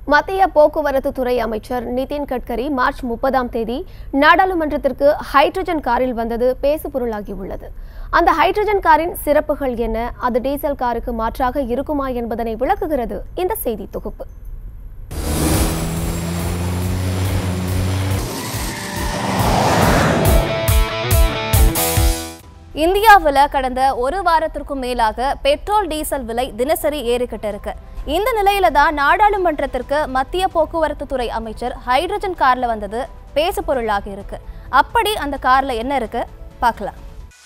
மத்திய போக்குவரத்து துறை அமைச்சர் நிதின் கட்கரி மார்ச் முப்பதாம் தேதி நாடாளுமன்றத்திற்கு ஹைட்ரஜன் காரில் வந்தது பேசுபொருளாகியுள்ளது அந்த ஹைட்ரஜன் காரின் சிறப்புகள் என்ன அது டீசல் காருக்கு மாற்றாக இருக்குமா என்பதனை விளக்குகிறது இந்த செய்தி தொகுப்பு இந்தியாவில் கடந்த ஒரு வாரத்திற்கும் மேலாக பெட்ரோல் டீசல் விலை தினசரி ஏறிக்கிட்டு இருக்கு இந்த நிலையில தான் நாடாளுமன்றத்திற்கு மத்திய போக்குவரத்து துறை அமைச்சர் ஹைட்ரஜன் கார்ல வந்தது பேசு பொருளாகி இருக்கு அப்படி அந்த கார்ல என்ன இருக்கு பார்க்கலாம்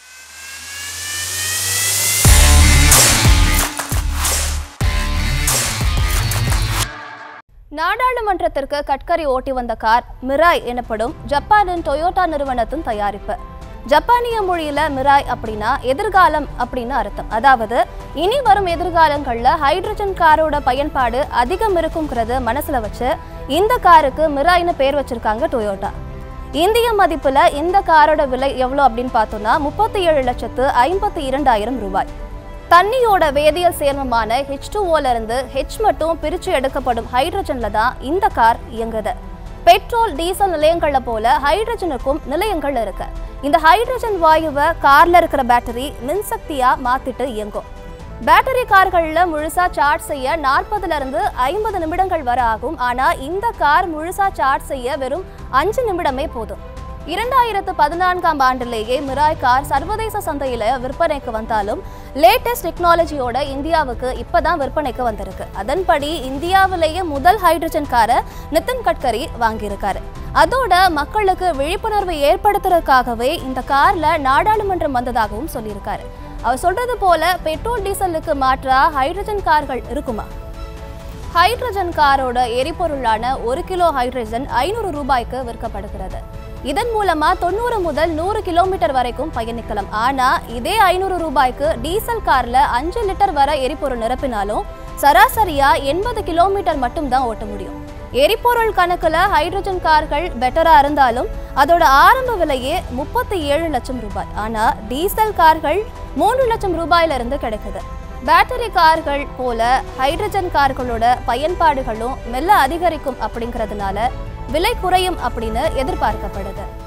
நாடாளுமன்றத்திற்கு கட்கரி ஓட்டி வந்த கார் மிராய் எனப்படும் ஜப்பானின் டொயோட்டா நிறுவனத்தின் தயாரிப்பு ஜப்பானிய மொழியில மிராய் அப்படின்னா எதிர்காலம் அப்படின்னு அர்த்தம் அதாவது இனி வரும் எதிர்காலங்கள்ல ஹைட்ரஜன் காரோட பயன்பாடு அதிகம் இருக்குங்கிறத மனசுல வச்சு இந்த காருக்கு மிராய்னு பேர் வச்சிருக்காங்க டொயோட்டா இந்திய மதிப்புல இந்த காரோட விலை எவ்வளோ அப்படின்னு பார்த்தோம்னா முப்பத்தி ஏழு லட்சத்து ஐம்பத்தி இரண்டாயிரம் ரூபாய் தண்ணியோட வேதியியல் சேர்மமான ஹெச் டூஓல இருந்து ஹெச் மட்டும் பிரிச்சு எடுக்கப்படும் ஹைட்ரஜன்ல தான் இந்த கார் இயங்குது பெட்ரோல் டீசல் நிலையங்கள்ல போல ஹைட்ரஜனுக்கும் நிலையங்கள் இருக்கு இந்த ஹைட்ரஜன் வாயுவை கார்ல இருக்கிற பேட்டரி மின்சக்தியா மாத்திட்டு இயங்கும் பேட்டரி கார்கள்ல முழுசா சார்ஜ் செய்ய நாற்பதுல இருந்து ஐம்பது நிமிடங்கள் வரை ஆகும் ஆனா இந்த கார் முழுசா சார்ஜ் செய்ய வெறும் அஞ்சு நிமிடமே போதும் இரண்டாயிரத்து பதினான்காம் ஆண்டிலேயே மிராய் கார் சர்வதேச சந்தையில விற்பனைக்கு வந்தாலும் லேட்டஸ்ட் டெக்னாலஜியோட இந்தியாவுக்கு இப்பதான் விற்பனைக்கு வந்திருக்கு அதன்படி இந்தியாவிலேயே முதல் ஹைட்ரஜன் காரை நிதின் கட்கரி வாங்கியிருக்காரு அதோட மக்களுக்கு விழிப்புணர்வு ஏற்படுத்துறதுக்காகவே இந்த கார்ல நாடாளுமன்றம் வந்ததாகவும் சொல்லியிருக்காரு அவர் சொல்றது போல பெட்ரோல் டீசலுக்கு மாற்றா ஹைட்ரஜன் கார்கள் இருக்குமா ஹைட்ரஜன் காரோட எரிபொருளான ஒரு கிலோ ஹைட்ரஜன் ஐநூறு ரூபாய்க்கு விற்கப்படுகிறது இதன் மூலமா தொண்ணூறு முதல் நூறு கிலோமீட்டர் வரைக்கும் பயணிக்கலாம் ஆனா இதே ஐநூறு ரூபாய்க்கு டீசல் கார்ல அஞ்சு லிட்டர் வரை எரிபொருள் நிரப்பினாலும் சராசரியா எண்பது கிலோமீட்டர் மட்டும் தான் ஓட்ட முடியும் எரிபொருள் கணக்குல ஹைட்ரஜன் கார்கள் பெட்டரா இருந்தாலும் அதோட ஆரம்ப விலையே முப்பத்தி ஏழு லட்சம் ரூபாய் ஆனா டீசல் கார்கள் மூன்று லட்சம் ரூபாயில இருந்து கிடைக்குது பேட்டரி கார்கள் போல ஹைட்ரஜன் கார்களோட பயன்பாடுகளும் மெல்ல அதிகரிக்கும் அப்படிங்கிறதுனால விலை குறையும் அப்படின்னு எதிர்பார்க்கப்படுது